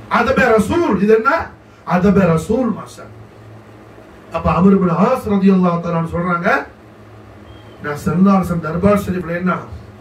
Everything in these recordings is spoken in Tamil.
அதப ரசூல் இது என்ன அதப ரசூல் மாஷா அப்ப அமர் இப்னு ஆஸ் ரலியல்லாஹு தஆலா சொல்றாங்க நான் சல்லாசன் தர்பார் ஷரீஃப்ல என்ன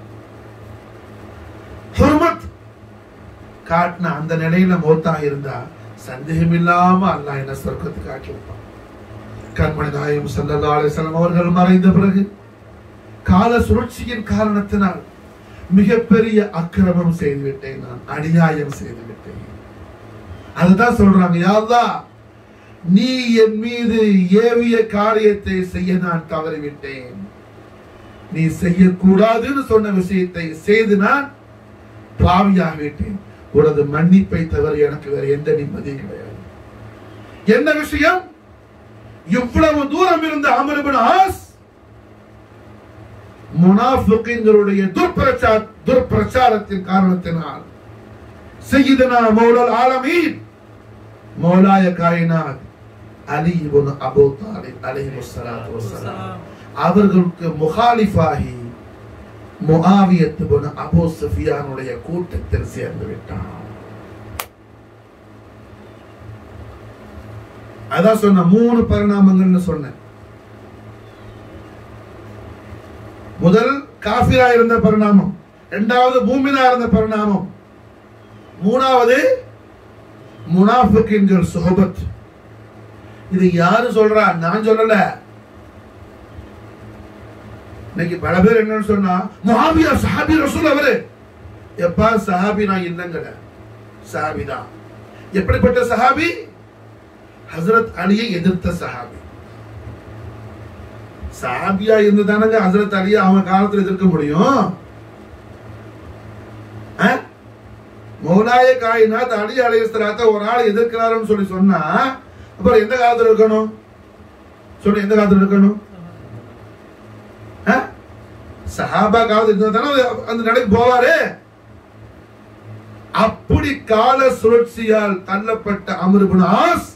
ஹுர்மத் காட்டின அந்த நிலையில மௌத்தா இருந்தா சந்தேகம் இல்லாம அல்லாஹ் என்ன சொர்க்கத்துக்கு ஆக்கி வைப்பான் கண்மணி நாயம் ஸல்லல்லாஹு அலைஹி வஸல்லம் அவர்கள் மறைந்த பிறகு கால சுழற்சியின் காரணத்தினால் மிகப்பெரிய அக்கிரமம் செய்து விட்டேன் நான் அநியாயம் செய்து விட்டேன் அதுதான் சொல்றாங்க யா அல்லாஹ் நீ என் மீது ஏவிய காரியத்தை செய்ய நான் தவறிவிட்டேன் நீ செய்யக்கூடாதுன்னு சொன்ன விஷயத்தை செய்து நான் பாவியாகிவிட்டேன் உனது மன்னிப்பை தவிர எனக்கு வேற எந்த நிம்மதியும் கிடையாது என்ன விஷயம் இவ்வளவு தூரம் இருந்த அமருபின் ஆஸ் முனாஃபிக்குகளுடைய துர்பிரச்சார துர்பிரச்சாரத்தின் காரணத்தினால் செய்யுதனா மௌலல் ஆலமீன் மௌலாய காயினாத் அலி இப்னு அபூ தாலிப் அலைஹிஸ்ஸலாத்து வஸ்ஸலாம் அவர்களுக்கு முகாலிஃபாகி முஆவியத் இப்னு அபூ சுஃபியானுடைய கூட்டத்தில் சேர்ந்து விட்டான் அதான் சொன்ன மூணு பரிணாமங்கள்னு சொன்னேன் முதல் காஃபிரா இருந்த பரிணாமம் இரண்டாவது மூமினா இருந்த பரிணாமம் மூணாவது முனாஃபிக்கின்கள் சுஹபத் இது யாரு சொல்றா நான் சொல்லல இன்னைக்கு பல பேர் என்னன்னு சொன்னா முஹாவியா சஹாபி ரசூல் அவரு எப்பா சஹாபி நான் இல்லைங்கட சஹாபி தான் எப்படிப்பட்ட சஹாபி ஹசரத் அலியை எதிர்த்த சஹாபி சஹாபியா இருந்து தானங்க ஹசரத் அலியை அவன் காலத்துல எதிர்க்க முடியும் ஆ? மௌலாய காயினாத் அலி அலைஹிஸ்ஸலாத்த ஒரு ஆள் எதிர்க்கிறாருன்னு சொல்லி சொன்னா அப்புறம் எந்த காலத்துல இருக்கணும் சொல்லு எந்த காலத்துல இருக்கணும் ஆ? சஹாபா காலத்துல இருந்தா தானே அது- அந்த நடைக்கு போவாரு அப்படி கால சுழற்சியால் தள்ளப்பட்ட அமருபின் ஆஸ்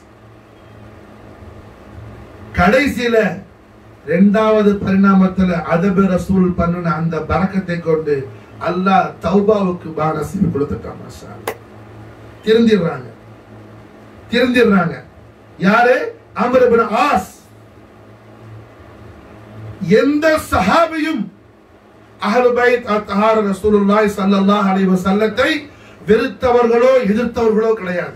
கடைசியில இரண்டாவது பரிணாமத்துல அதப ரசூல் பண்ணுன அந்த பரக்கத்தை கொண்டு அல்லாஹ் தௌபாவுக்கு பானசிவு கொடுத்துட்டான் மாஷா அல்லாஹ். திருந்திடுறாங்க திருந்திடுறாங்க யாரு அமர் இப்னு ஆஸ் எந்த சஹாபியும் அஹ்லு பைத் அத்ஹார் ரசூலுல்லாஹி ஸல்லல்லாஹு அலைஹி வஸல்லத்தை வெறுத்தவர்களோ எதிர்த்தவர்களோ கிடையாது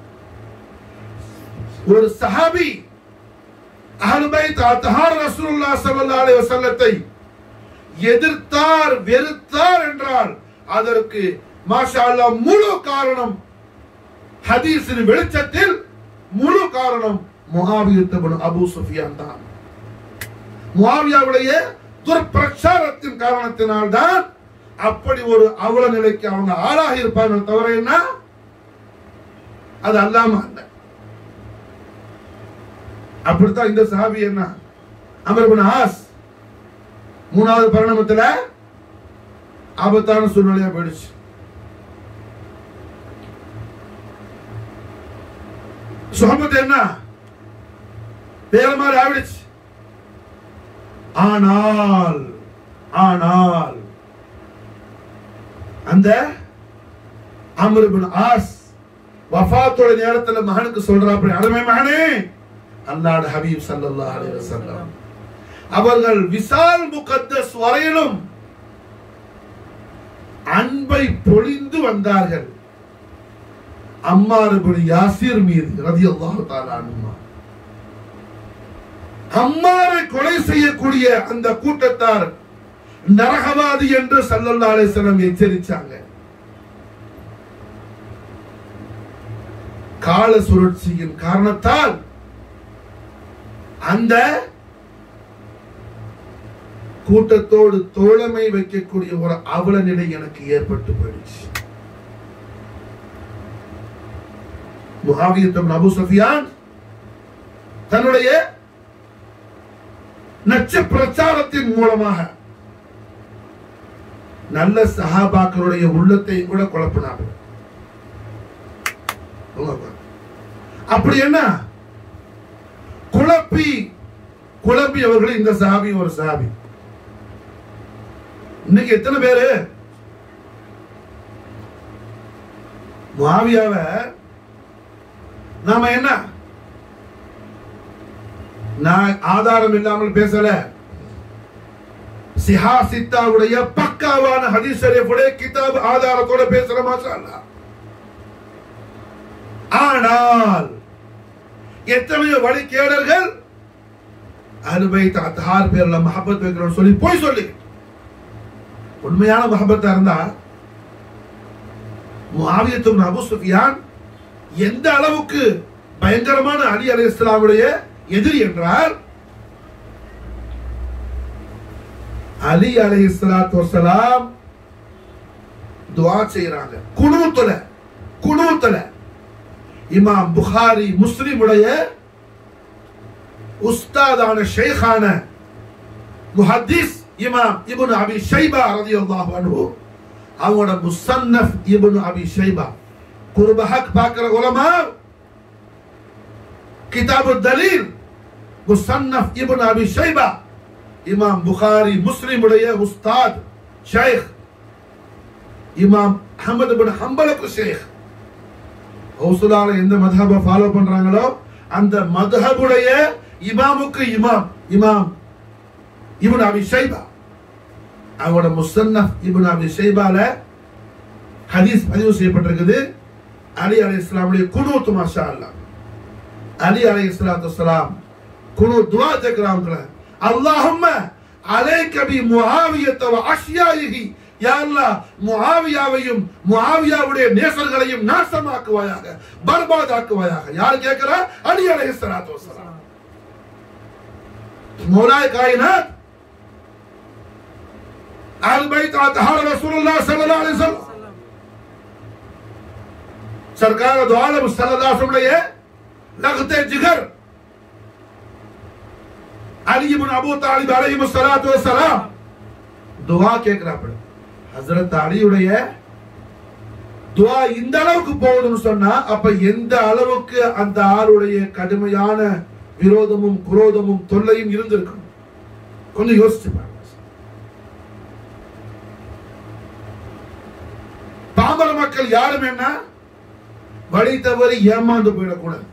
ஒரு சஹாபி அஹ்லு பைத் அத்ஹார் ரசூலுல்லாஹி ஸல்லல்லாஹு அலைஹி வஸல்லத்தை எதிர்த்தார் வெறுத்தார் என்றால் அதற்கு மாஷா அல்லாஹ் முழு காரணம் ஹதீஸின் வெளிச்சத்தில் முழு காரணம் முஆவியத் இப்னு அபூ சுஃபியான் தான் முஆவியாவுடைய துர்பிரச்சாரத்தின் காரணத்தினால் தான் அப்படி ஒரு அவல நிலைக்கு அவங்க ஆளாகி இருப்பாங்க தவிர என்ன அது அல்லாம அல்ல அப்படித்தான் இந்த சஹாபி என்ன அமர் இப்னு ஆஸ் மூணாவது பரிணாமத்துல ஆபத்தான சூழ்நிலையா போயிடுச்சு சுகமத்து என்ன வேற மாதிரி ஆயிடுச்சு ஆனால் ஆனால் அந்த அமர் இப்னு ஆஸ் வஃபாத்தோட நேரத்துல மகனுக்கு சொல்றாப்படி அருமை மகனே அல்லாஹ் ஹபீப் ஸல்லல்லாஹு அலைஹி வஸல்லம் அவர்கள் விசால் முகத்தஸ் வரையிலும் அன்பை பொழிந்து வந்தார்கள் அம்மார் இப்னு யாசிர் மீது ரலியல்லாஹு தஆலா அன்ஹுமா அம்மாரை கொலை செய்யக்கூடிய அந்த கூட்டத்தார் நரகவாதி என்று சல்லல்லா அலிஸ்லம் எச்சரிச்சாங்க கால சுழற்சியின் காரணத்தால் அந்த கூட்டத்தோடு தோழமை வைக்கக்கூடிய ஒரு அவல நிலை எனக்கு ஏற்பட்டு போயிடுச்சு முகாவியத்தம் அபு சஃபியான் தன்னுடைய நச்ச பிரச்சாரத்தின் மூலமாக நல்ல சஹாபாக்களுடைய உள்ளத்தை கூட குழப்பினார்கள் அப்படி என்ன குழப்பி குழப்பி அவர்கள் இந்த சஹாபி ஒரு சஹாபி இன்னைக்கு எத்தனை பேரு மாவியாவ நாம என்ன நான் ஆதாரம் இல்லாமல் பேசல சிஹா சித்தாவுடைய பக்காவான ஹதீஸ் ஷரீஃபுடைய கிதாப் ஆதாரத்தோட பேசுற மாஷா அல்லாஹ். ஆனால் எத்தனையோ வழிகேடர்கள் அனுபவித்த அத்தார் பேர்ல மஹபத் வைக்கிறோம் சொல்லி போய் சொல்லி உண்மையான மஹபத்தா இருந்தா முஆவியத்தும் அபு சுஃபியான் எந்த அளவுக்கு பயங்கரமான அலி அலி இஸ்லாமுடைய எதிரி என்றால் அலி அலி இஸ்லாத்து வசலாம் துவா செய்யறாங்க குனூத்துல குனூத்துல இமாம் புகாரி முஸ்லிமுடைய உஸ்தாதான ஷேഖான முஹத்திஸ் இமாம் இப்னு அபி ஷைபா ரலியல்லாஹு அன்ஹு அவங்களோட முசன்னஃப் இப்னு அபி ஷைபா குர்பஹக் பார்க்கிற உலமா கிதாபு தலீல் முசன்னஃப் இப்னு அபி ஷைபா இமாம் புகாரி முஸ்லிமுடைய உஸ்தாத் ஷேக் இமாம் அஹமது பின் ஹம்பலுக்கு ஷேக் ஹவுசுலால எந்த மதஹபை ஃபாலோ பண்றாங்களோ அந்த மதஹபுடைய இமாமுக்கு இமாம் இமாம் இப்னு அபி ஷைபா அவங்களோட முசன்னஃப் இப்னு அபி ஷைபால ஹதீஸ் பதிவு செய்யப்பட்டிருக்குது அலி அலை இஸ்லாமுடைய குனூத் மாஷா அல்லாஹ் அலி அலை இஸ்லாத்து வஸ்ஸலாம் குனு துவா கேட்கிறாங்க அல்லாஹும்ம அலைக்க பி முஆவியத வ அஷ்யாயிஹி யா அல்லாஹ் முஆவியாவையும் முஆவியாவுடைய நேசர்களையும் நாசமாக்குவாயாக பர்பாதாக்குவாயாக யார் கேட்கிறா அலி அலை இஸ்லாத்து வஸ்ஸலாம் மௌலாய் காயினாத் அல் பைத் அத்ஹார் ரசூலுல்லாஹ் ஸல்லல்லாஹு அலைஹி வஸல்லம் सरकार दो आलम सल्लल्लाहु अलैहि वसल्लम ये लगते जिगर अली इब्न अबू तालिब अलैहि ஸலாத்து வஸலாம் துஆ கேக்குறாங்க ஹஜ்ரத் அலியுடைய துஆ இந்த அளவுக்கு போகுதுன்னு சொன்னா அப்ப எந்த அளவுக்கு அந்த ஆளுடைய கடுமையான விரோதமும் குரோதமும் தொல்லையும் இருந்திருக்கும் கொஞ்சம் யோசிச்சு பாருங்க பாமர மக்கள் யாரும் என்ன வழி தவறி ஏமாந்து போயிடக்கூடாது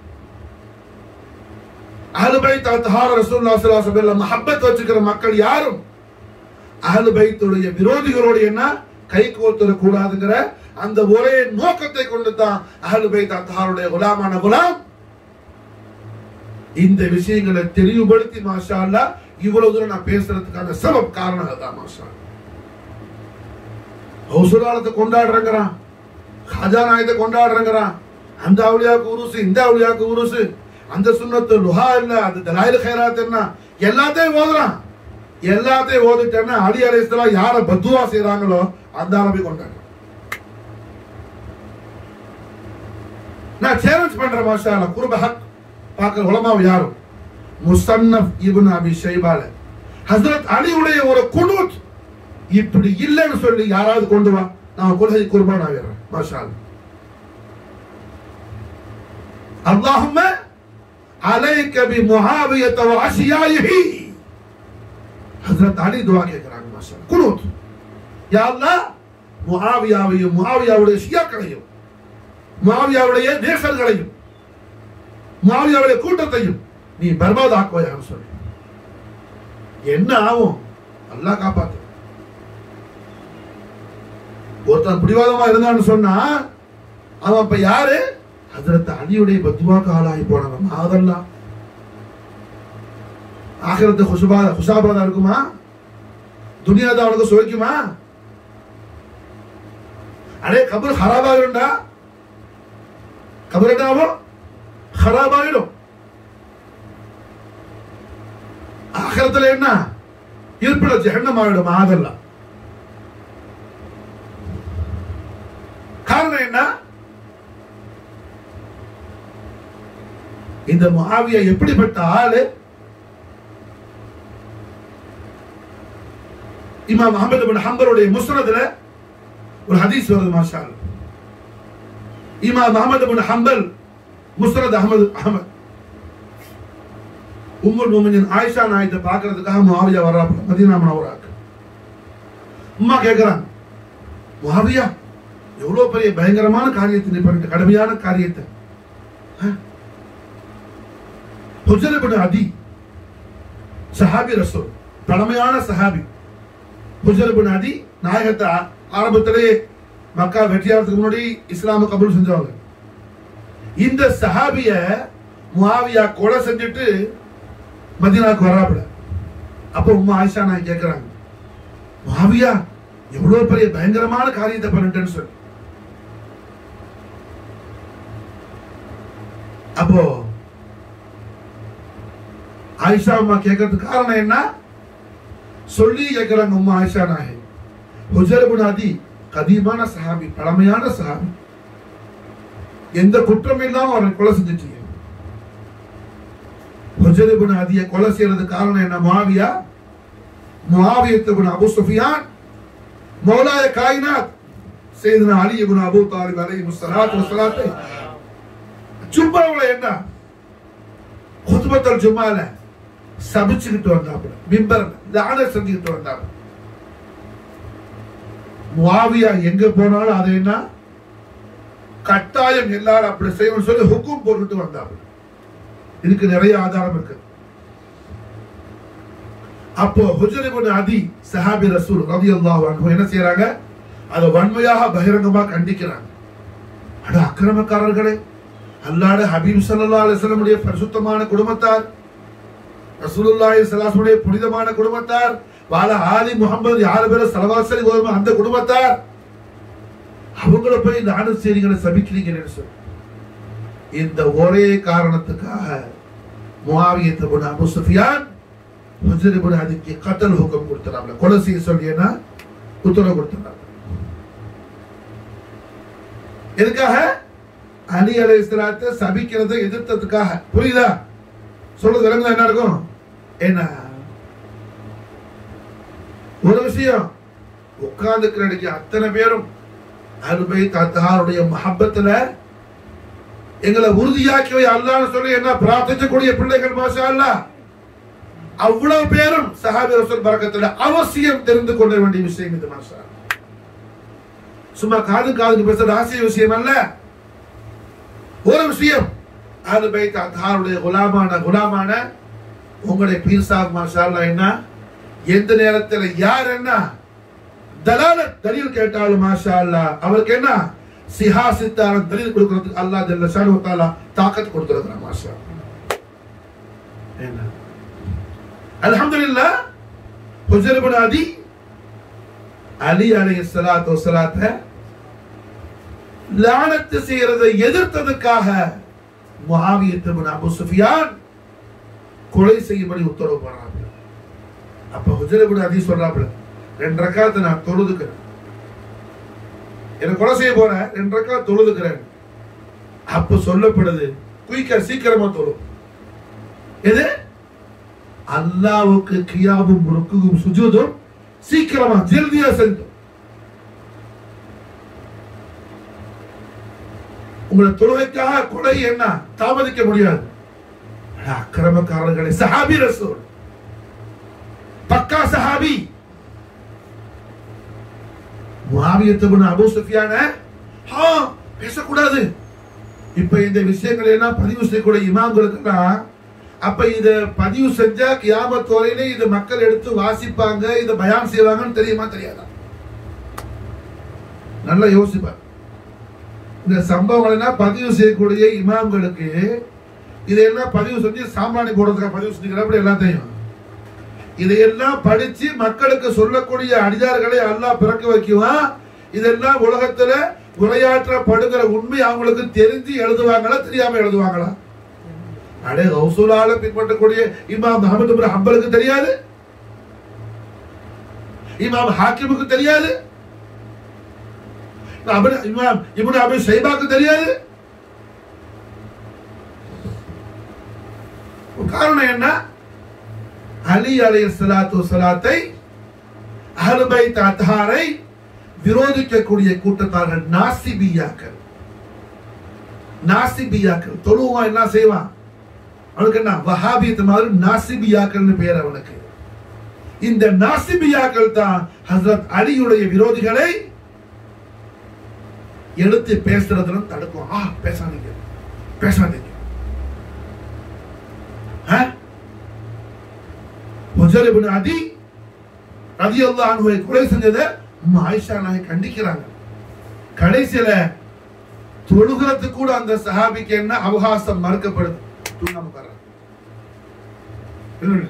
அஹ்லுபைத் அத்ஹார ரசூலுல்லாஹி ஸல்லல்லாஹு அலைஹி வஸல்லம் மஹப்பத் வச்சுக்கிற மக்கள் யாரும் அஹ்லுபைத்துடைய விரோதிகளோடு என்ன கை கோர்த்துட கூடாதுங்கிற அந்த ஒரே நோக்கத்தை கொண்டு தான் அஹ்லுபைத் அத்ஹாருடைய குலாமான குலாம் இந்த விஷயங்களை தெளிவுபடுத்தி மாஷா அல்லாஹ் இவ்வளவு தூரம் நான் பேசுறதுக்கான சபப் காரணம் அதுதான் மாஷா அல்லாஹ். ஹவுசுலாலத்தை கொண்டாடுறேங்கிறான் ஹஜானாயத்தை கொண்டாடுறேங்கிறான் அந்த அவளியாக்கு உருசு இந்த அவளியாக்கு உருசு அந்த சுண்ணத்து லுஹா இல்ல அது தலாயில் ஹைராத் என்ன எல்லாத்தையும் ஓதுறான் எல்லாத்தையும் ஓதிட்டேன்னா அலி அலைஸ்லாம் யார பத்துவா செய்றாங்களோ அந்த ஆளை போய் கொண்டாடுறான் நான் சேலஞ்ச் பண்றேன் மாஷா அல்லாஹ் குர்ப ஹக் பார்க்கிற உலமாவு யாரும் முசன்னஃப் இப்னு அபி ஷைபால ஹஸ்ரத் அலியுடைய ஒரு குனூத் இப்படி இல்லைன்னு சொல்லி யாராவது கொண்டு வா நான் கொள்கை குர்பான் ஆகிறேன் மாஷா அல்லாஹ். اللهم عليك بمعاوية وأشيائه ஹசரத் அலி துவா கேட்கிறாங்க மாஷா அல்லாஹ். குனூத் யா அல்லாஹ் முஆவியாவையும் முஆவியாவுடைய ஷியாக்களையும் முஆவியாவுடைய நேசர்களையும் முஆவியாவுடைய கூட்டத்தையும் நீ பர்பாத் ஆக்குவாயாக சொல்லி என்ன ஆகும் அல்லாஹ் காப்பாத்து ஒருத்தன் பிடிவாதமா இருந்தான்னு சொன்னா அவன் இப்ப யாரு ஹஜரத் அலியுடைய பத்துவாக்கு ஆளாகி போனவன் அதெல்லாம் ஆகிரத்து குஷுபா குஷாபாதா இருக்குமா துனியா தான் அவனுக்கு சுவைக்குமா அடே கபர் ஹராபாகிடும்டா கபர் என்ன ஆகும் ஹராபாகிடும் ஆகிரத்துல என்ன இருப்பிட ஜெகண்டம் ஆகிடும் அதெல்லாம் காரணம் என்ன இந்த முஆவியா எப்படிப்பட்ட ஆளு இமாம் அஹமது பின் ஹம்பருடைய முஸ்னதுல ஒரு ஹதீஸ் வருது மாஷா அல்லாஹ். இமாம் அஹமது பின் ஹம்பல் முஸ்னத் அஹமது அஹமத் உம்முல் முமினின் ஆயிஷா நாயத்தை பார்க்கறதுக்காக முஆவியா வர்றாப்புல மதீனா மனவராக்கு அம்மா கேட்கிறாங்க முஆவியா எவ்வளவு பெரிய பயங்கரமான காரியத்தை நீ பண்ணிட்ட கடுமையான காரியத்தை ஆ? ஹுஜர் இப்னு அதி சஹாபி ரசூல் பழமையான சஹாபி ஹுஜர் இப்னு அதி நாயகத்தை ஆ- ஆரம்பத்திலேயே மக்கா வெற்றியாகிறதுக்கு முன்னாடி இஸ்லாம கபூல் செஞ்சவங்க இந்த சஹாபிய முஆவியா கொலை செஞ்சுட்டு மதீனாக்கு வராப்புல அப்ப உம்மா ஆயிஷா நான் கேக்குறாங்க முஆவியா எவ்வளவு பெரிய பயங்கரமான காரியத்தை பண்ணிட்டேன்னு சொல்லி அப்போ ஆயிஷா அம்மா கேட்கறதுக்கு காரணம் என்ன சொல்லி கேட்கிறாங்க உம்மா ஆயிஷா நாயகி ஹுஜர் இப்னு அதி கதீமான சஹாபி பழமையான சஹாபி எந்த குற்றம் இல்லாம அவரை கொலை செஞ்சுட்டீங்க ஹுஜர் இப்னு அதிய கொலை செய்யறது காரணம் என்ன முஆவியா முஆவியத் இப்னு அபூ சுஃபியான் மௌலாய காயினாத் சையதுனா அலி இப்னு அபூ தாலிப் அலைஹி ஸலாத்து வஸலாத்தை ஜும்மாவுல என்ன குத்பத்தல் ஜும்மால சபிச்சுக்கிட்டு வந்தாப்புல மிம்பர் லான செஞ்சுக்கிட்டு வந்தாப்புல முஆவியா எங்க போனாலும் அதை என்ன கட்டாயம் எல்லாரும் அப்படி செய்யணும்னு சொல்லி ஹுக்கும் போட்டுட்டு வந்தாப்புல இதுக்கு நிறைய ஆதாரம் இருக்கு அப்போ ஹுஜர் இப்னு அதி சஹாபி ரசூல் ரலியல்லாஹு அன்ஹு என்ன செய்யறாங்க அதை வன்மையாக பகிரங்கமா கண்டிக்கிறாங்க அட அக்கிரமக்காரர்களே அல்லாட ஹபீப் ஸல்லல்லாஹு அலைஹி வஸல்லம் உடைய பரிசுத்தமான குடும்பத்தார் ரசூலுல்லாஹி ஸல்லல்லாஹு அலைஹி வஸல்லம் புனிதமான குடும்பத்தார் வால ஆலி முஹம்மது யார் பேர சலவாசலி ஓதுமோ அந்த குடும்பத்தார் அவங்கள போய் நானும் செய்திகளை சபிக்கிறீங்கன்னு சொல்லி இந்த ஒரே காரணத்துக்காக முஆவியத் இப்னு அபூ சுஃபியான் ஹுஜர் இப்னு அதிக்கு கத்தல் ஹுக்கம் கொடுத்துறாங்க கொலை செய்ய சொல்லியனா உத்தரவு கொடுத்துறாங்க எதுக்காக அலி அலைஹிஸ்ஸலாத்தை சபிக்கிறதை எதிர்த்ததுக்காக புரியுதா சொல்றது விளங்குதா என்ன இருக்கும் என்ன ஒரு விஷயம் உட்கார்ந்து அத்தனை பேரும் அருமை தத்தாருடைய மஹப்பத்துல எங்களை உறுதியாக்கி அல்லான்னு சொல்லி என்ன பிரார்த்திக்கக்கூடிய பிள்ளைகள் மாஷா அல்லாஹ் அவ்வளவு பேரும் சஹாபி ரசூல் பரக்கத்துல அவசியம் தெரிந்து கொள்ள வேண்டிய விஷயம் இது மாஷா அல்லாஹ். சும்மா காது காதுக்கு பேசுற ஆசைய விஷயம் அல்ல ஒரு விஷயம் அஹ்லு பைத் அத்தாருடைய குலாமான குலாமான உங்களுடைய பீர் சாப் மாஷா அல்லாஹ் என்ன எந்த நேரத்துல யார் என்ன தலாலத் தலீல் கேட்டாலும் மாஷா அல்லாஹ் அவருக்கு என்ன சிஹாசித்தாரன் தலீல் கொடுக்கிறதுக்கு அல்லாஹ் ஜல்ல ஷானு தஆலா தாக்கத் கொடுத்திருக்கிறான் மாஷா அல்லாஹ். என்ன அல்ஹம்துலில்லாஹ் ஹுஜர் இப்னு அதி அலி அலைஹிஸ்ஸலாத்து வஸலாத்தை லானத்து செய்யறதை எதிர்த்ததுக்காக முஆவியத் இப்னு அபூ சுஃபியான் கொலை செய்யும்படி உத்தரவு போடுறாங்க அப்ப ஹுஜர் இப்னு அதி சொல்றாப்புல ரெண்டு ரக்காத்தை நான் தொழுதுக்கிறேன் என்ன கொலை செய்ய போறேன் ரெண்டு ரக்கா தொழுதுக்கிறேன் அப்ப சொல்லப்படுது குயிக்கா சீக்கிரமா தொழு எது அல்லாவுக்கு கியாபும் ருக்குகும் சுஜூதும் சீக்கிரமா ஜல்தியா செஞ்சோம் உங்களை தொழுகைக்காக கொலை என்ன தாமதிக்க முடியாது அட, அக்கிரமக்காரர்களே சஹாபி ரசூல் பக்கா சஹாபி முஆவியத்துபுன் அபூ சுஃபியான ஆ பேசக்கூடாது இப்ப இந்த விஷயங்களை எல்லாம் பதிவு செய்யக்கூடிய இமாம்களுக்கெல்லாம் அப்ப இத பதிவு செஞ்சா கியாமத் வரையிலே இது மக்கள் எடுத்து வாசிப்பாங்க இத பயான் செய்வாங்கன்னு தெரியுமா தெரியாதா நல்லா யோசிப்பார் இந்த சம்பவங்கள் எல்லாம் பதிவு செய்யக்கூடிய இமாம்களுக்கு இதையெல்லாம் பதிவு செஞ்சு சாம்பிராணி போடுறதுக்காக பதிவு செஞ்சுக்கிற அப்படி எல்லாம் தெரியும் இதையெல்லாம் படிச்சு மக்களுக்கு சொல்லக்கூடிய அடியார்களை அல்லாஹ் பிறக்க வைக்குவான் இதெல்லாம் உலகத்துல உரையாற்றப்படுகிற உண்மை அவங்களுக்கு தெரிஞ்சு எழுதுவாங்களா தெரியாம எழுதுவாங்களா அடே ரசூலால பின்பற்றக்கூடிய இமாம் முகமது பின் ஹம்பலுக்கு தெரியாது இமாம் ஹாக்கிமுக்கு தெரியாது அபு- இமாம் இப்னு அபி ஷைபாக்கு தெரியாது காரணம் என்ன அலி அலைஹி ஸலாத்து வஸலாத்தை அஹ்லு பைத் அத்ஹாரை விரோதிக்கக்கூடிய கூட்டத்தார்கள் நாசிபியாக்கள் நாசிபியாக்கள் தொழுவான் என்ன செய்வான் அவனுக்கு என்ன வஹாபியத் மாதிரி நாசிபியாக்கள்னு பேர் அவனுக்கு இந்த நாசிபியாக்கள் தான் ஹஸ்ரத் அலியுடைய விரோதிகளை எடுத்து பேசுறதுல தடுக்கும் ஆ பேசாதீங்க பேசாதீங்க ஹுஜர் இப்னு அதி ரலியல்லாஹு அன்ஹுவை கொலை செஞ்சதை உம்மு ஆயிஷா நாயகி கண்டிக்கிறாங்க கடைசியில தொழுகிறதுக்கு கூட அந்த சஹாபிக்கு என்ன அவகாசம் மறுக்கப்படுது தூங்காம உட்கார்றாங்க. இல்ல, இல்ல.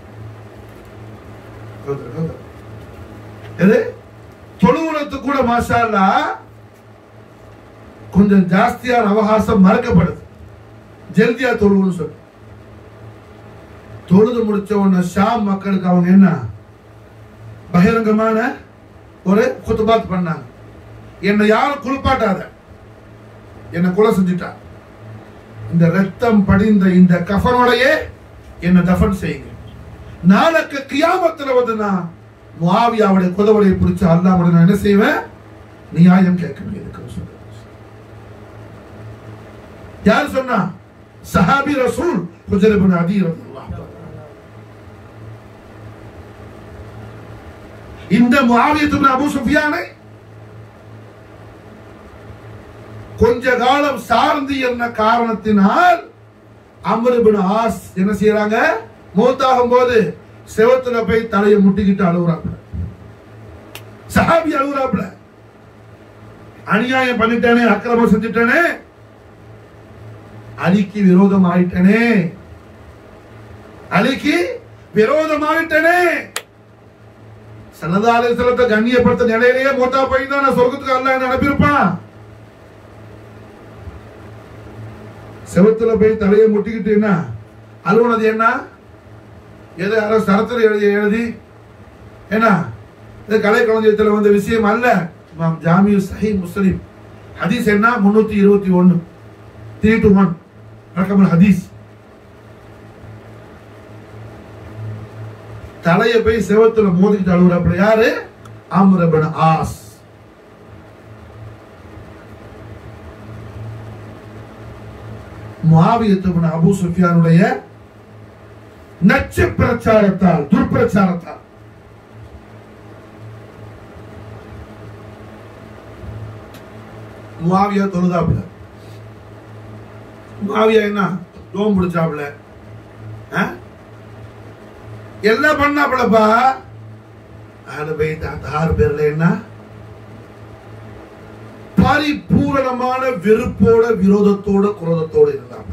கௌதர், கௌதர். எது தொழுகிறதுக்கு கூட மாஷா அல்லாஹ் கொஞ்சம் ஜாஸ்தியான அவகாசம் மறக்கப்படுது ஜல்தியா தொழுவுன்னு சொல்லி தொழுது முடிச்ச உடனே ஷாம் மக்களுக்கு அவங்க என்ன பகிரங்கமான ஒரு குத்துபாத் பண்ணாங்க என்னை யாரும் குளிப்பாட்டாத என்னை கொலை செஞ்சுட்டா இந்த ரத்தம் படிந்த இந்த கஃபனோடையே என்னை தஃபன் செய்யுங்க நாளைக்கு கியாமத்துல வந்து நான் முஆவியாவுடைய குதவலையை பிடிச்சு அல்லாஹ்வுடைய நான் என்ன செய்வேன் நியாயம் கேட்க வேண்டியதுக்கு சொல்றேன் யார் சொன்னா சஹாபி ரசூல் ஹுஜர் இப்னு அதி ரலியல்லாஹு தஆலா இந்த முஆவியத் இப்னு அபூ சுஃபியானை கொஞ்ச காலம் சார்ந்து என்ன காரணத்தினால் அமர் இப்னு ஆஸ் என்ன செய்யறாங்க மூத்தாகும் போது செவத்துல போய் தலையை முட்டிக்கிட்டு அழுகுறாப்புல சஹாபி அழுகுறாப்புல அநியாயம் பண்ணிட்டேனே அக்கிரமம் செஞ்சுட்டேனே அலிக்கு விரோதம் ஆயிட்டனே அலிக்கு விரோதம் ஆயிட்டனே சன்னதாலய செலத்தை கண்ணியப்படுத்த நிலையிலேயே மோட்டா போய் தான் நான் சொர்க்கத்துக்கு அல்ல என்ன அனுப்பியிருப்பான் செவத்துல போய் தலையை முட்டிக்கிட்டு என்ன அலுவனது என்ன எது யாரோ சரத்துல எழுதி எழுதி என்ன இது கலை களஞ்சியத்தில் வந்த விஷயம் அல்ல இமாம் ஜாமியு சஹி முஸ்லிம் ஹதீஸ் என்ன முன்னூத்தி இருபத்தி ஒன்னு த்ரீ டு ஒன் ரகமல் ஹதீஸ் தலைய போய் செவத்துல மோதிக்கிட்டு அழுகுறாப்புல யாரு ஆம்ரபன் ஆஸ் முஆவியத்துபன் அபூ சுஃபியானுடைய நச்சு பிரச்சாரத்தால் துர்பிரச்சாரத்தால் முஆவியா தொழுதாப்புல முஆவியா என்ன நோம்பு பிடிச்சாப்புல ஆ? எல்லாம் பண்ணாப்புலப்பா ஆளு போய் ஆறு பேர்ல என்ன பரிபூரணமான வெறுப்போட விரோதத்தோட குரோதத்தோட இருந்தாப்புல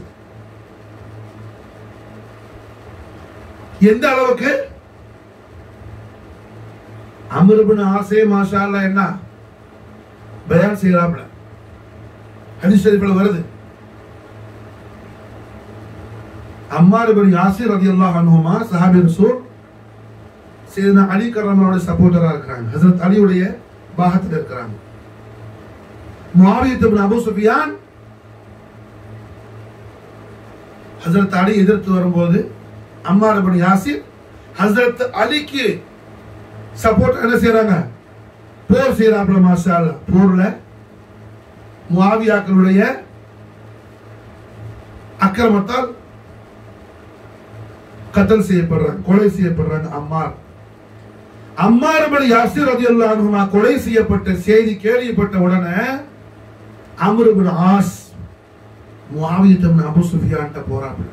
எந்த அளவுக்கு அமிர்பின் ஆசே மாஷா அல்லாஹ் என்ன பயான் செய்யறாப்புல ஹதீஸ் ஷரீஃப்ல வருது அம்மார் இப்னு யாசிர் ரலியல்லாஹு அன்ஹுமா சஹாபி ரசூல் சையதுனா அலி கர்ரமோட சப்போர்ட்டரா இருக்காங்க ஹஜரத் அலியுடைய பாகத்துல இருக்கிறாங்க முஆவியத் இப்னு அபூ சுஃபியான் ஹஜரத் அலி எதிர்த்து வரும்போது அம்மார் இப்னு யாசிர் ஹஜரத் அலிக்கு சப்போர்ட் என்ன செய்றாங்க போர் செய்யறாப்புல மாஷா அல்லாஹ் போர்ல முஆவியாக்களுடைய அக்கிரமத்தால் கத்தல் செய்யப்படுறாங்க கொலை செய்யப்படுறாங்க அம்மார் அம்மார் படி யாசிர் ரதியல்லாஹு அன்ஹுமா கொலை செய்யப்பட்ட செய்தி கேள்விப்பட்ட உடனே அம்ர் இப்னு ஆஸ் முஆவியத் இப்னு அபூ சுஃபியான்ட்ட போறாங்க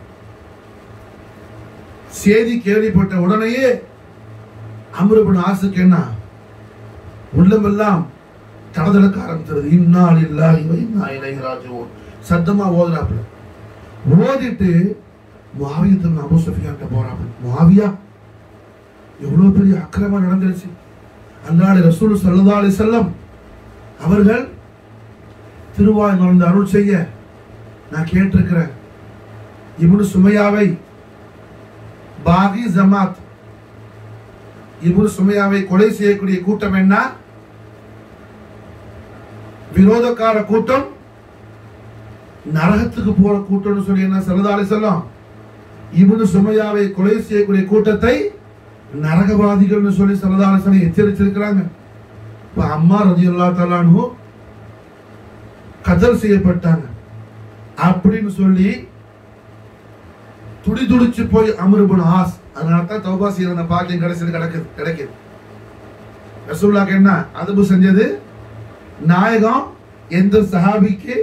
செய்தி கேள்விப்பட்ட உடனேயே அம்ர் இப்னு ஆஸுக்கு என்ன உள்ளமெல்லாம் தடதடக்க ஆரம்பிச்சிருது இன்னா லில்லாஹி வ இன்னா இலைஹி ராஜிஊன் சத்தமா ஓதுறாப்புல ஓதிட்டு முஆவியத்தும் அபூ சுஃபியான்ட்ட போறாப்புல முஆவியா எவ்வளவு பெரிய அக்கிரமம் நடந்துருச்சு அன்றாட ரசூல் ஸல்லல்லாஹு அலைஹி வஸல்லம் அவர்கள் திருவாய் மறந்து அருள் செய்ய நான் கேட்டிருக்கிறேன் இப்னு சுமையாவை பாகி ஜமாத் இப்னு சுமையாவை கொலை செய்யக்கூடிய கூட்டம் என்ன விரோதக்கார கூட்டம் நரகத்துக்கு போற கூட்டம்னு சொல்லி என்ன சரதாலே சொல்லும் இப்னு சுமையாவை கொலை செய்யக்கூடிய கூட்டத்தை நரகவாதிகள்னு சொல்லி சரதாலே சொல்லி எச்சரிச்சிருக்கிறாங்க இப்ப அம்மா ரதியுல்லா தலானு கதல் செய்யப்பட்டாங்க அப்படின்னு சொல்லி துடி துடிச்சு போய் அமருபுன் ஆஸ் அதனால தான் தௌபா செய்யற அந்த பாக்கியம் கிடைச்சது கிடைக்குது கிடைக்குது ரசூல்லாக்கு என்ன அதுபு செஞ்சது நாயகம் எந்த சஹாபிக்கு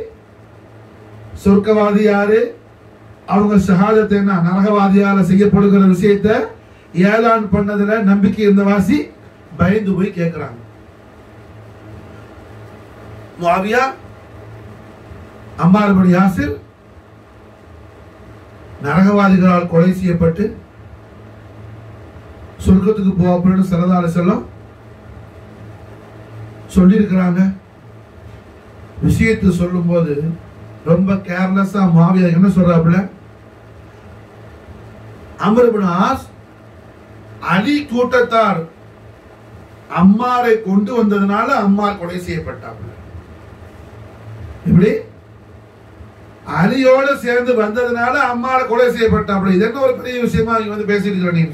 சொர்க்கவாதி யாரு அவங்க ஷஹாதத்தை என்ன நரகவாதியால செய்யப்படுகிற விஷயத்தை ஏலான் பண்ணதுல நம்பிக்கை இருந்த வாசி பயந்து போய் கேட்கிறாங்க முஆவியா அம்மார் பின் யாசிர் நரகவாதிகளால் கொலை செய்யப்பட்டு சொர்க்கத்துக்கு போகப்படும் சரதார செல்லம் சொல்லியிருக்கிறாங்க விஷயத்தை சொல்லும்போது ரொம்ப கேர்லெஸ்ஸா மாவியா என்ன சொல்றாப்புல அமர்பின் ஆஸ் அலி கூட்டத்தார் அம்மாரை கொண்டு வந்ததுனால அம்மார் கொலை செய்யப்பட்டாப்புல இப்படி அலியோட சேர்ந்து வந்ததுனால அம்மாரை கொலை செய்யப்பட்டாப்புல இது என்ன ஒரு பெரிய விஷயமா இங்க வந்து பேசிட்டு இருக்கிற நீங்க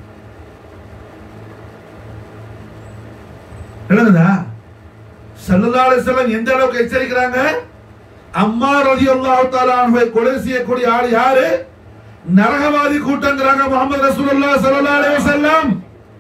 என்னங்கதா சல்லல்லாஹு அலைஹி வஸல்லம் எந்த அளவுக்கு எச்சரிக்கிறாங்க அம்மா ரலியல்லாஹு தஆலா அன்ஹை கொலை செய்யக்கூடிய ஆள் யாரு நரகவாதி கூட்டங்கிறாங்க முகமது ரசூலுல்லாஹ் ஸல்லல்லாஹு அலைஹி வஸல்லம்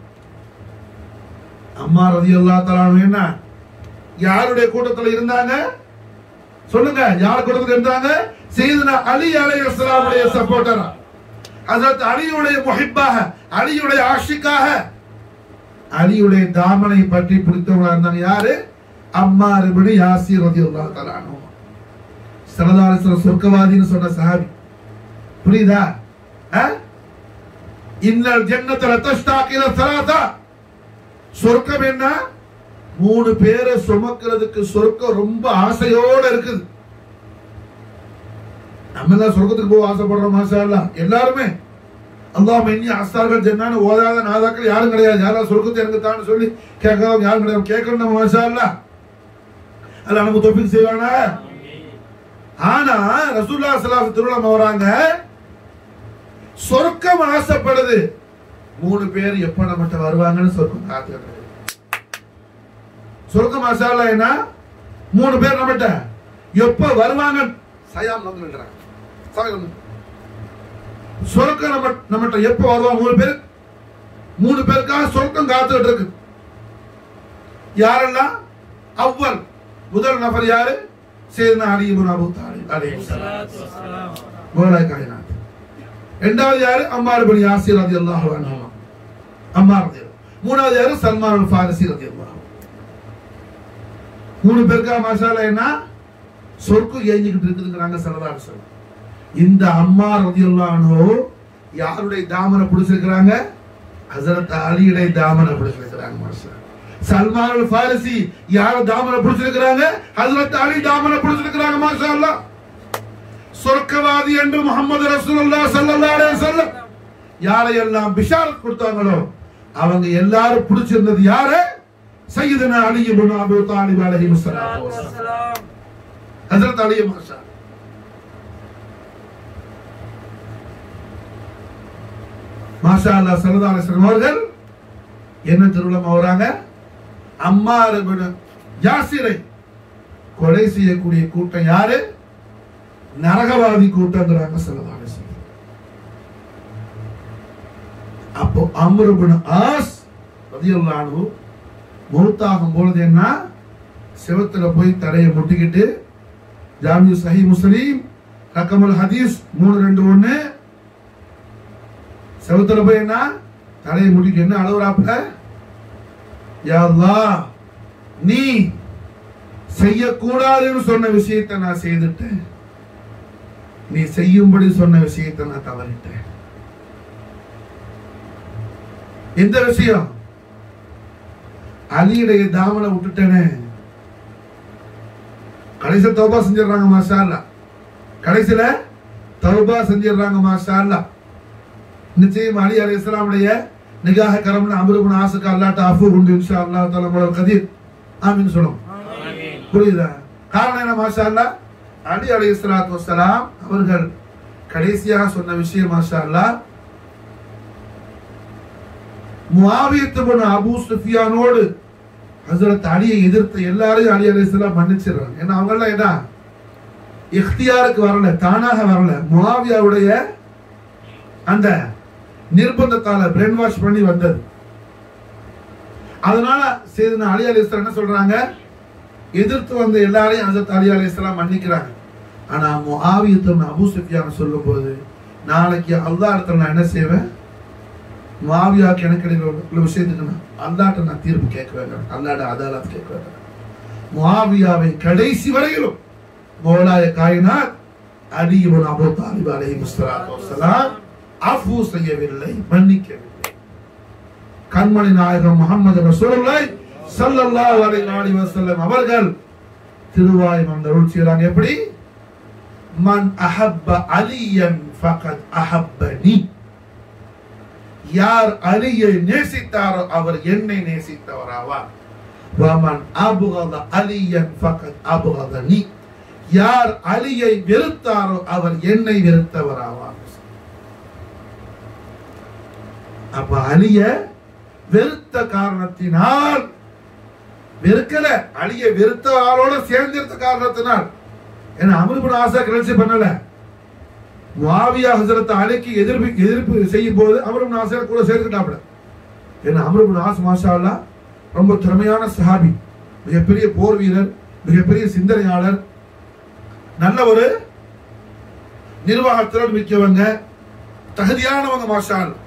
அம்மா ரலியல்லாஹு தஆலா அன்ஹு என்ன யாருடைய கூட்டத்துல இருந்தாங்க சொல்லுங்க யார் கூட்டத்துல இருந்தாங்க சையதுனா அலி அலைஹிஸ்ஸலாம் உடைய சப்போர்ட்டரா ஹஜரத் அலியுடைய முஹிப்பாக அலியுடைய ஆஷிக்காக அலியுடைய தாமனை பற்றி பிடித்தவங்களா இருந்தாங்க யாரு அம்மா இப்னு யாசிர் ரலியல்லாஹு தஆலா அன்ஹு சரதாரசர சொர்க்கவாதின்னு சொன்ன சஹாபி புரியுதா அஹ்? இன்னல் ஜன்னத்துல தஷ்டாக் இல ஸலாத்தா சொர்க்கம் என்ன மூணு பேரை சுமக்கிறதுக்கு சொர்க்கம் ரொம்ப ஆசையோட இருக்குது நம்ம எல்லாம் சொர்க்கத்துக்கு போக ஆசைப்படுறோம் மாஷா அல்லாஹ் எல்லாருமே அல்லாஹ் மென்னி அஸ்தார்கள் ஜன்னான்னு ஓதாத நாதாக்கள் யாரும் கிடையாது யாராவது சொர்க்கத்தை எனக்கு தான் சொல்லி கேட்காத யாரும் கிடையாது கேட்கணும் நம்ம மாஷா அல்லாஹ் அல்லாஹ் நமக்கு தொப்பிக் செய்வானா ஆனா ரசூல்லா ஸல்லல்லாஹு திருவிழா வராங்க சொர்க்கம் ஆசைப்படுது மூணு பேர் எப்ப நம்மகிட்ட வருவாங்கன்னு சொர்க்கம் காத்துக்கிட்டு சொர்க்கம் மசாலா என்ன மூணு பேர் நம்மகிட்ட எப்ப வருவாங்க சயாம் வந்து நின்றாங்க சபை வந்து. சொர்க்கம் நம்ம நம்மகிட்ட எப்ப வருவாங்க மூணு பேர் மூணு பேருக்காக சொர்க்கம் காத்துக்கிட்டு இருக்கு யாரெல்லாம் அவ்வல் முதல் நபர் யாரு சேதுனா அலி இப்னு அபூ தாலிப் அலைஹிஸ்ஸலாம் மௌலாய் காயினாத் இரண்டாவது யாரு அம்மார் பின் யாசிர் ரலியல்லாஹு அன்ஹு அம்மார் ரலியல்லாஹு மூணாவது யாரு சல்மான் அல் ஃபாரிசி ரலியல்லாஹு மூணு பேருக்கா மசாலா என்ன சொர்க்கம் ஏஞ்சிக்கிட்டு இருக்குதுங்கிறாங்க சரதார் சொல்ல இந்த அம்மா ரலியல்லாஹு அன்ஹு யாருடைய தாமனை பிடிச்சிருக்கிறாங்க ஹசரத் அலியுடைய தாமனை பிடிச்சிருக்கிறாங்க மாஷா சல்மான் அல் ஃபாரிசி யார தாமனை பிடிச்சிருக்கிறாங்க ஹசரத் அலி தாமனை பிடிச்சிருக்கிறாங்க மாஷா அல்லாஹ் சொர்க்கவாதி என்று முகமது ரசூலுல்லாஹ் ஸல்லல்லாஹு அலைஹி வஸல்லம் யாரையெல்லாம் பிஷாரத் கொடுத்தாங்களோ அவங்க எல்லாரும் பிடிச்சிருந்தது யாரு சையதுனா அலி இப்னு அபூ தாலிப் அலைஹி ஸலாத்து வஸலாம் ஹஜ்ரத் அலி மாஷா மாஷா அல்லாஹ் ஸல்லல்லாஹு அலைஹி வஸல்லம் அவர்கள் என்ன திருவிழம் வராங்க அம்மார் இப்னு யாசிரை கொலை செய்யக்கூடிய கூட்டம் யாரு நரகவாதி கூட்டங்கிறாங்க ஸல்லல்லாஹு அலைஹி வஸல்லம் அப்போ அம்ரு இப்னு ஆஸ் ரலியல்லாஹு அன்ஹு மௌத்தாகும் பொழுது என்ன செவத்துல போய் தலையை முட்டிக்கிட்டு ஜாமியு சஹி முஸ்லீம் ரக்கமுல் ஹதீஸ் மூணு ரெண்டு ஒண்ணு செவத்துல போய் என்ன தலையை முட்டிட்டு என்ன அழுவுறாப்புல யா அல்லாஹ் நீ செய்யக்கூடாதுன்னு சொன்ன விஷயத்தை நான் செய்துட்டேன் நீ செய்யும்படி சொன்ன விஷயத்தை நான் தவறிட்டேன் எந்த விஷயம் அலியுடைய தாமனை விட்டுட்டேனே கடைசியில் தௌபா செஞ்சிடுறாங்க மாஷா அல்லாஹ் கடைசியில தௌபா செஞ்சிடுறாங்க மாஷா அல்லாஹ் நிச்சயம் அலி அலி இஸ்லாமுடைய நிகாஹ கரம்னு அமருபுன் ஆசுக்கு அல்லாட்ட அஃபு உண்டு இன்ஷா அல்லாஹ் தஆலா மௌலா கதீர் ஆமீன் சொல்லும் புரியுதா காரணம் என்ன மாஷா அல்லாஹ் அலி அலி இஸ்லாத்து வசலாம் அவர்கள் கடைசியாக சொன்ன விஷயம் மாஷா அல்லாஹ் முஆவியத்து பின் அபூ சுஃபியானோடு ஹஜரத் அலியை எதிர்த்த எல்லாரையும் அலி அலைஹிஸ்ஸலாம் மன்னிச்சிடுறாங்க ஏன்னா அவங்க எல்லாம் என்ன இஃப்தியாருக்கு வரல தானாக வரல முஆவியாவுடைய அந்த நிர்பந்தத்தால பிரெயின் வாஷ் பண்ணி வந்தது அதனால செய்தன அலி அலைஹிஸ்ஸலாம் என்ன சொல்றாங்க எதிர்த்து வந்த எல்லாரையும் ஹஜரத் அலி அலைஹிஸ்ஸலாம் மன்னிக்கிறாங்க ஆனா முஆவியத்து பின் அபூ சுஃபியான் சொல்லும்போது நாளைக்கு அல்லாஹ் இடத்துல நான் என்ன செய்வேன் மாவியாக்கு எனக்கு இடையில உள்ள உள்ள விஷயத்துக்கு நான் அல்லாட்ட நான் தீர்ப்பு கேட்க வேண்டாம் அல்லாட அதாலத் கேட்க வேண்டாம் முஆவியாவை கடைசி வரையிலும் மௌலாய காயினாத் அலி இப்னு அபூ தாலிப் அலைஹி முஸ்ஸலாத்து வஸ்ஸலாம் அஃபு செய்யவில்லை மன்னிக்கவில்லை கண்மணி நாயகம் முகமது ரசூலுல்லாஹி ஸல்லல்லாஹு அலைஹி வஸல்லம் அவர்கள் திருவாய் மந்தருள் செய்றாங்க எப்படி மன் அஹப்ப அலியன் ஃபகத் அஹப்பனி யார் அலியை நேசித்தாரோ அவர் என்னை நேசித்தவராவார் வமன் அபுகத அலியன் ஃபகத் அபுகதனி யார் அலியை வெறுத்தாரோ அவர் என்னை வெறுத்தவராவார் அப்ப அலிய வெறுத்த காரணத்தினால் வெறுக்கல அலிய வெறுத்த ஆளோட சேர்ந்திருந்த காரணத்தினால் ஏன்னா அமிர்புன் ஆசா கிளர்ச்சி பண்ணல முஆவியா ஹசரத் அலிக்கு எதிர்ப்பு எதிர்ப்பு செய்யும் போது அமிர்புன் ஆசா கூட சேர்த்துட்டாப்ல ஏன்னா அமிர்புன் ஆஸ் மாஷா அல்லாஹ் ரொம்ப திறமையான சஹாபி மிகப்பெரிய போர் வீரர் மிகப்பெரிய சிந்தனையாளர் நல்ல ஒரு நிர்வாகத்திறன் மிக்கவங்க தகுதியானவங்க மாஷா அல்லாஹ்.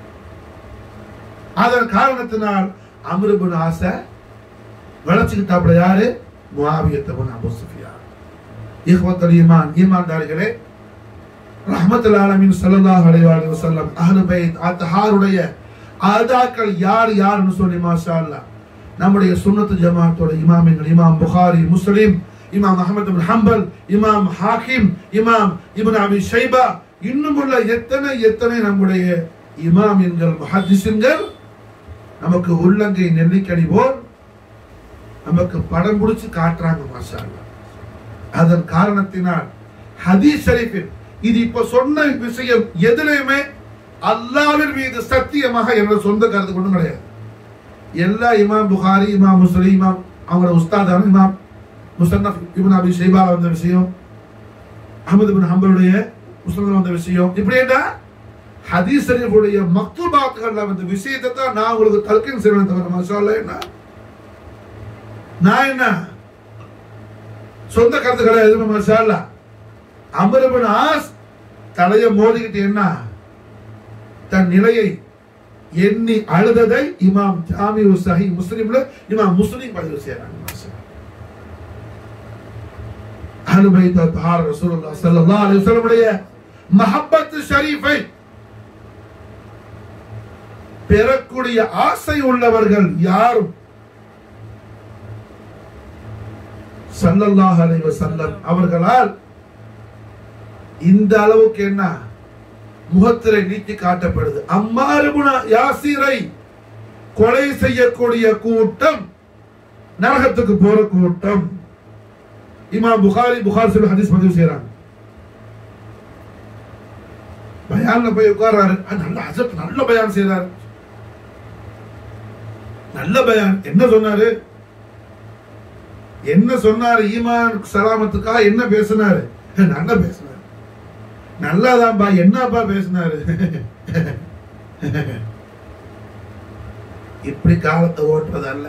அதன் காரணத்தினால் அமிர்புன் ஆசை விளைச்சுக்கிட்டாப்புல யாரு முஆவியத்தபுன் அபு சுஃபியான் இஹ்வத்துல் ஈமான் ஈமான்தாரிகளே ரஹ்மத்துல் ஆலமீன் ஸல்லல்லாஹு அலைஹி வஸல்லம் அஹ்லு பைத் அத்ஹாருடைய ஆதாக்கள் யார் யார்னு சொல்லி மாஷா அல்லாஹ் நம்முடைய சுன்னத்து ஜமாத்தோட இமாமிங்கள் இமாம் புகாரி முஸ்லிம் இமாம் அஹமது பின் ஹம்பல் இமாம் ஹாக்கிம் இமாம் இப்னு அபி ஷைபா இன்னும் உள்ள எத்தனை எத்தனை நம்முடைய இமாமின்கள் முஹத்திஸின்கள் நமக்கு உள்ளங்கை நெல்லிக்கடி போல் நமக்கு படம் பிடிச்சு காட்டுறாங்க மாஷா அல்லாஹ். அதன் காரணத்தினால் ஹதீஸ் ஷரீஃபில் இது இப்ப சொன்ன விஷயம் எதுலையுமே அல்லாவின் மீது சத்தியமாக என்ற சொந்த கருத்து கொண்டும் கிடையாது எல்லா இமாம் புகாரி இமாம் முஸ்லிம் இமாம் அவங்களோட உஸ்தாதான இமாம் முசன்னஃப் இப்னு அபி ஷைபா வந்த விஷயம் அஹமது பின் ஹம்பலுடைய முஸ்லிம் வந்த விஷயம் இப்படி என்ன ஹதீஸ் ஷரீஃபுடைய மக்தூபாத்துகள்ல வந்த விஷயத்தை தான் நான் உங்களுக்கு தல்கின் செய்வேன் தவிர மசாலா அல்லாஹ் என்ன நான் என்ன சொந்த கருத்துக்களை எதுவுமே மசாலா அமரபன் ஆஸ் தலைய மோதிக்கிட்டு என்ன தன் நிலையை எண்ணி அழுததை இமாம் ஜாமி சஹி முஸ்லிம்ல இமாம் முஸ்லிம் பதிவு செய்யறாங்க அஹ்லுபைத் தஹார் ரசூலுல்லாஹ் ஸல்லல்லாஹு அலைஹி வஸல்லம் உடைய மஹப்பத் ஷரீஃபை பெறக்கூடிய ஆசை உள்ளவர்கள் யாரும் ஸல்லல்லாஹு அலைஹி வஸல்லம் அவர்களால் இந்த அளவுக்கு என்ன முகத்திரை நீக்கி காட்டப்படுது அம்மாறுபுன யாசிரை கொலை செய்யக்கூடிய கூட்டம் நரகத்துக்கு போற கூட்டம் இமாம் புகாரி புகார் சொல்லி ஹதீஸ் பதிவு செய்யறாங்க பயான்ல போய் உட்கார்றாரு அஹ் நல்ல ஹசரத் நல்ல பயான் செய்யறாரு நல்ல பயான் என்ன சொன்னாரு என்ன சொன்னாரு ஈமான் சலாமத்துக்கா என்ன பேசினாரு நல்லா பேசினாரு நல்லாதான்பா என்னப்பா பேசினாரு இப்படி காலத்தை ஓட்டுறது அல்ல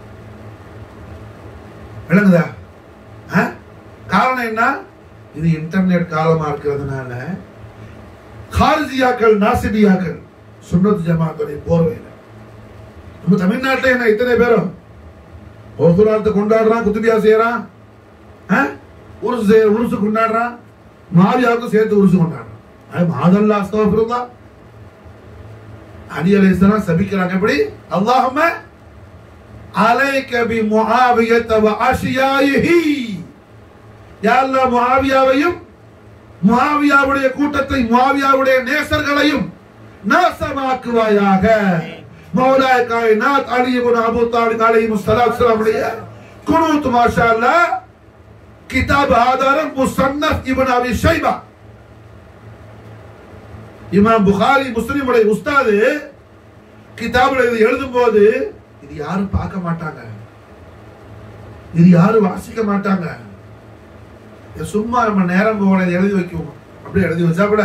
விளங்குதா ஆ? காரணம் என்ன இது இன்டர்நெட் காலமா இருக்கிறதுனால கார்ஜியாக்கள் நாசிபியாக்கள் சுன்னத் ஜமாத்துடைய போர்வையில் நம்ம தமிழ்நாட்டில் என்ன இத்தனை பேரும் ஓசுராத்தை கொண்டாடுறான் குத்துபியா செய்யறான் ஆ? உருசு செய்ய உருசு கொண்டாடுறான் மாவியாவுக்கும் சேர்த்து உருசு கொண்டாடுறான் அது மாதல்லா அஸ்தவபிருந்தா அலி அலைஹிஸ்ஸலாம் சபிக்கிறாங்க எப்படி அல்லாஹும்ம அலைக பி முஆவியத வ அஷியாயிஹி யா அல்லாஹ் முஆவியாவையும் முஆவியாவுடைய கூட்டத்தை முஆவியாவுடைய நேசர்களையும் நாசமாக்குவாயாக மௌலாய் காயினாத் அலி இப்னு அபூ தாலிப் அலைஹி ஸலாத்து உடைய குனூத் மாஷா அல்லாஹ் கிதாப் ஆதாரம் முசன்னஃப் இப்னு அபி ஷைபா இமாம் புகாரி முஸ்லிமுடைய உஸ்தாது கிதாபுல இது எழுதும் போது இது யாரும் பார்க்க மாட்டாங்க இது யாரும் வாசிக்க மாட்டாங்க இது சும்மா நம்ம நேரம் போகல இதை எழுதி வைக்குவோம் அப்படியே எழுதி வச்சா கூட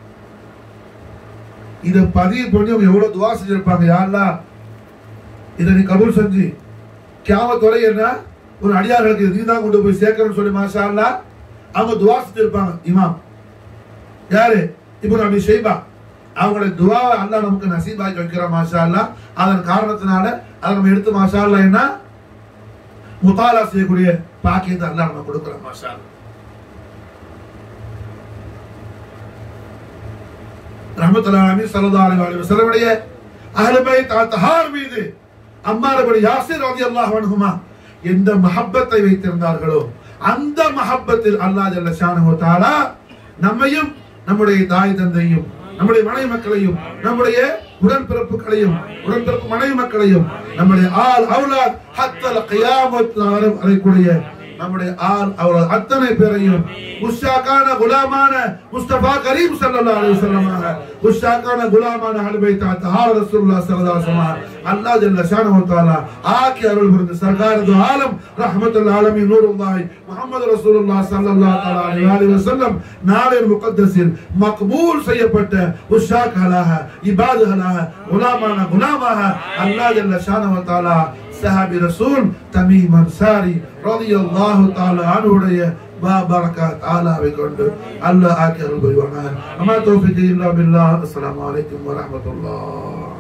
இதை பதிவு பண்ணி அவங்க எவ்வளவு துவா செஞ்சிருப்பாங்க யாரெல்லாம் இதை நீ கபூல் செஞ்சு கியாமத் வரை என்ன ஒரு அடியார்களுக்கு நீ தான் கொண்டு போய் சேர்க்கணும்னு சொல்லி மாஷா அல்லாஹ் அவங்க துவா செஞ்சிருப்பாங்க இமாம் யாரு இப்போ நபி ஷைபா அவங்களுடைய துவாவை அல்லாஹ் நமக்கு நசீபாக்கி வைக்கிற மாஷா அல்லாஹ் அதன் காரணத்தினால அதை நம்ம எடுத்து மாஷா அல்லாஹ் என்ன முத்தாலா செய்யக்கூடிய பாக்கியத்தை அல்லாஹ் நம்ம கொடுக்கிற மாஷா அல்லாஹ் ரஹமத்துல்லாஹி ஸல்லல்லாஹு அலைஹி வஸல்லமுடைய அஹ்ல பைத் தஹார் மீது அம்மார் இப்னு யாசிர் ரலியல்லாஹு அன்ஹுமா எந்த மஹப்பத்தை வைத்திருந்தார்களோ அந்த மஹப்பத்தில் அல்லாஹ் ஜல்ல ஷானஹு வ தஆலா நம்மையும் நம்முடைய தாய் தந்தையும் நம்முடைய மனைவி மக்களையும் நம்முடைய உடன்பிறப்புகளையும் உடன்பிறப்பு மனைவி மக்களையும் நம்முடைய ஆள் அவுலாத் ஹத்தல் கியாமத் வரைக்கூடிய நம்முடைய ஆள் அவர் அத்தனை பேரையும் உஷாக்கான குலாமான முஸ்தபா கரீம் ஸல்லல்லாஹு அலைஹி வஸல்லம் உஷாக்கான குலாமான அஹ்லுபைத் தஹார் ரசூலுல்லாஹ் ஸல்லல்லாஹு அலைஹி வஸல்லம் அல்லாஹ் ஜல்ல ஷானஹு வ தஆலா ஆக்கி அருள் புரிந்து சர்கார் து ஆலம் ரஹ்மத்துல் ஆலமீன் நூருல்லாஹி முஹம்மது ரசூலுல்லாஹ் ஸல்லல்லாஹு தஆலா அலைஹி வஸல்லம் நாளில் முகத்தஸில் மக்பூல் செய்யப்பட்ட உஷாக்களாக இபாதுகளாக குலாமான குலாமாக அல்லாஹ் ஜல்ல ஷானஹு வ தஆலா சஹாபி ரசூல் தமீம் அன்சாரி ரலியல்லாஹு தஆலா அன்ஹுடைய பரக்காத் ஆலாவை கொண்டு அல்லாஹ் ஆக்கி அருள் புரிவானாக அம்மா தௌஃபிக் இல்லா பில்லாஹ் அஸ்ஸலாமு அலைக்கும் வரஹ்மத்துல்லாஹ்